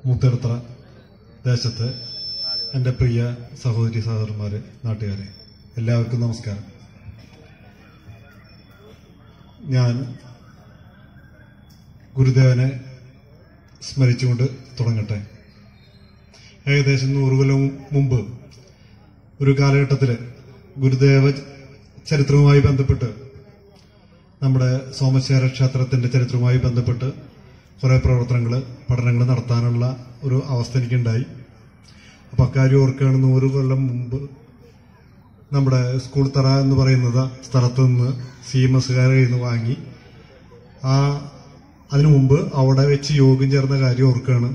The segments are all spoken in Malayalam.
മുത്തടുത്ര ദേശത്തെ എൻ്റെ പ്രിയ സഹോദരി സഹോദരന്മാരെ നാട്ടുകാരെ എല്ലാവർക്കും നമസ്കാരം ഞാൻ ഗുരുദേവനെ സ്മരിച്ചുകൊണ്ട് തുടങ്ങട്ടെ ഏകദേശം നൂറ് കൊല്ലം മുമ്പ് ഒരു കാലഘട്ടത്തിൽ ഗുരുദേവ ചരിത്രവുമായി ബന്ധപ്പെട്ട് നമ്മുടെ സോമശേര ക്ഷേത്രത്തിന്റെ ചരിത്രവുമായി ബന്ധപ്പെട്ട് കുറെ പ്രവർത്തനങ്ങൾ പഠനങ്ങൾ നടത്താനുള്ള ഒരു അവസ്ഥ എനിക്കുണ്ടായി അപ്പൊ അക്കാര്യം ഓർക്കുകയാണ് നൂറ് കൊല്ലം മുമ്പ് നമ്മുടെ സ്കൂൾ തറ എന്ന് പറയുന്നത് സ്ഥലത്ത് നിന്ന് സി എം എസ്സുകാരെ കയ്യിൽ നിന്ന് വാങ്ങി ആ അതിനു മുമ്പ് അവിടെ വെച്ച് യോഗം ചേർന്ന കാര്യം ഓർക്കുകയാണ്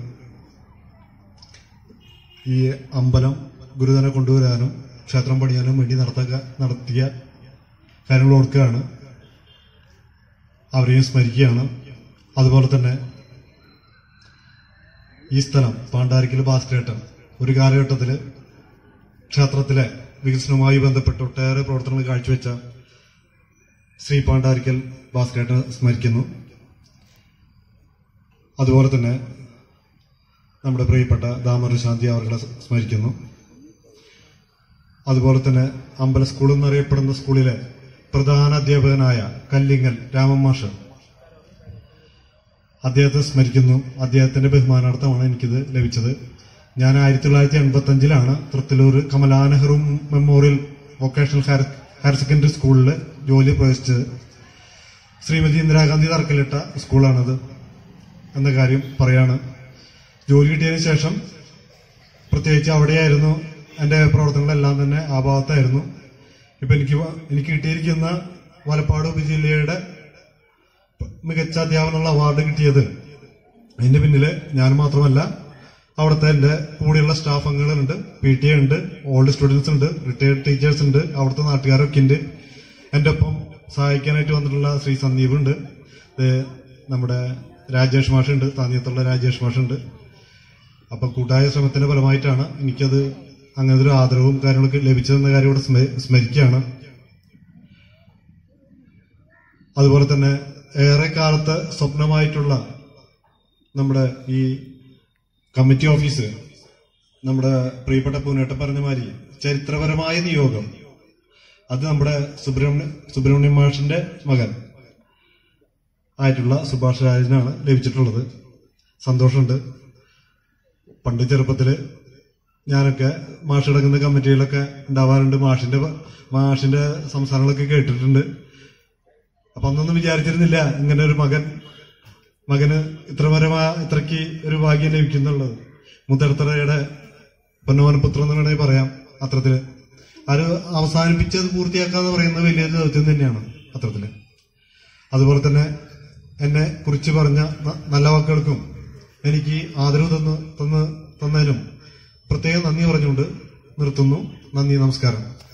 ഈ അമ്പലം ഗുരുതനെ കൊണ്ടുവരാനും ക്ഷേത്രം പണിയാനും വേണ്ടി നടത്ത നടത്തിയ കാര്യങ്ങൾ ഓർക്കുകയാണ് അവരെയും സ്മരിക്കുകയാണ് അതുപോലെ തന്നെ ഈ സ്ഥലം പാണ്ടാരിക്കൽ ഭാസ്കരേട്ടൻ ഒരു കാലഘട്ടത്തിൽ ക്ഷേത്രത്തിലെ വികസനവുമായി ബന്ധപ്പെട്ട് ഒട്ടേറെ പ്രവർത്തനങ്ങൾ കാഴ്ചവെച്ച ശ്രീ പാണ്ടാരിക്കൽ ഭാസ്കരേട്ടനെ സ്മരിക്കുന്നു അതുപോലെ തന്നെ നമ്മുടെ പ്രിയപ്പെട്ട ദാമർ ശാന്തി അവർകളെ സ്മരിക്കുന്നു അതുപോലെ തന്നെ അമ്പല സ്കൂൾ എന്നറിയപ്പെടുന്ന സ്കൂളിലെ പ്രധാന അധ്യാപകനായ കല്ലിങ്ങൽ രാമൻ മാഷ് അദ്ദേഹത്തെ സ്മരിക്കുന്നു അദ്ദേഹത്തിന്റെ ബഹുമാനാർത്ഥമാണ് എനിക്കിത് ലഭിച്ചത് ഞാൻ ആയിരത്തി തൊള്ളായിരത്തി എൺപത്തി അഞ്ചിലാണ് Thrithallur Kamala Nehru memorial vocational higher higher secondary സ്കൂളിൽ ജോലി പ്രവേശിച്ചത് ശ്രീമതി ഇന്ദിരാഗാന്ധി തറക്കല്ലിട്ട സ്കൂളാണത് എന്ന കാര്യം പറയാണ് ജോലി കിട്ടിയതിനു ശേഷം പ്രത്യേകിച്ച് അവിടെയായിരുന്നു എന്റെ പ്രവർത്തനങ്ങളെല്ലാം തന്നെ ആ ഭാഗത്തായിരുന്നു ഇപ്പൊ എനിക്ക് വ- എനിക്ക് കിട്ടിയിരിക്കുന്ന വലപ്പാട് ഉപജില്ലയുടെ മികച്ച അധ്യാപനമുള്ള അവാർഡ് കിട്ടിയത് അതിന്റെ പിന്നില് ഞാൻ മാത്രമല്ല അവിടുത്തെ എന്റെ കൂടെയുള്ള സ്റ്റാഫ് അംഗങ്ങളുണ്ട് പി ടി എ ഉണ്ട് ഓൾഡ് സ്റ്റുഡൻസ് ഉണ്ട് റിട്ടയർഡ് ടീച്ചേഴ്സ് ഉണ്ട് അവിടുത്തെ നാട്ടുകാരൊക്കെ ഉണ്ട് എന്റെ ഒപ്പം സഹായിക്കാനായിട്ട് വന്നിട്ടുള്ള ശ്രീ സന്ദീപ് ഉണ്ട് ദേ നമ്മുടെ രാജേഷ് മാഷ് ഉണ്ട് താന്നിയത്തുള്ള രാജേഷ് മാഷ് ഉണ്ട് അപ്പൊ കൂട്ടായ ശ്രമത്തിന്റെ ഫലമായിട്ടാണ് എനിക്കത് അങ്ങനത്തെ ഒരു ആദരവും കാര്യങ്ങളൊക്കെ ലഭിച്ചതെന്ന കാര്യം ഇവിടെ സ്മ- സ്മരിക്കുകയാണ് അതുപോലെ തന്നെ ഏറെ കാലത്ത് സ്വപ്നമായിട്ടുള്ള നമ്മുടെ ഈ കമ്മിറ്റി ഓഫീസ് നമ്മുടെ പ്രിയപ്പെട്ട പൂനേട്ട പറഞ്ഞ മാതിരി ചരിത്രപരമായ നിയോഗം അത് നമ്മുടെ സുബ്രഹ്മണ്യ സുബ്രഹ്മണ്യ മാഷിന്റെ മകൻ ആയിട്ടുള്ള സുഭാഷ് രാജനാണ് ലഭിച്ചിട്ടുള്ളത് സന്തോഷമുണ്ട് പണ്ട് ചെറുപ്പത്തില് ഞാനൊക്കെ മാഷ് കിടക്കുന്ന കമ്മിറ്റികളൊക്കെ ഉണ്ടാവാറുണ്ട് മാഷിന്റെ മാഷിന്റെ സംസാരങ്ങളൊക്കെ കേട്ടിട്ടുണ്ട് അപ്പൊ അന്നൊന്നും വിചാരിച്ചിരുന്നില്ല ഇങ്ങനെ ഒരു മകൻ മകന് ഇത്രപരമാ ഇത്രയ്ക്ക് ഒരു ഭാഗ്യം ലഭിക്കുന്നുള്ളത് മുത്തടത്തറയുടെ പൊന്നോനപുത്രം എന്ന് വേണമെങ്കിൽ പറയാം അത്രത്തില് അത് അവസാനിപ്പിച്ചത് പൂർത്തിയാക്കാന്ന് പറയുന്നത് വലിയൊരു ദൗത്യം തന്നെയാണ് അത്രത്തില് അതുപോലെ തന്നെ എന്നെ കുറിച്ച് പറഞ്ഞ ന- നല്ല വാക്കുകൾക്കും എനിക്ക് ആദരവ് തന്ന് തന്ന് തന്നതിനും പ്രത്യേകം നന്ദി പറഞ്ഞുകൊണ്ട് നിർത്തുന്നു നന്ദി നമസ്കാരം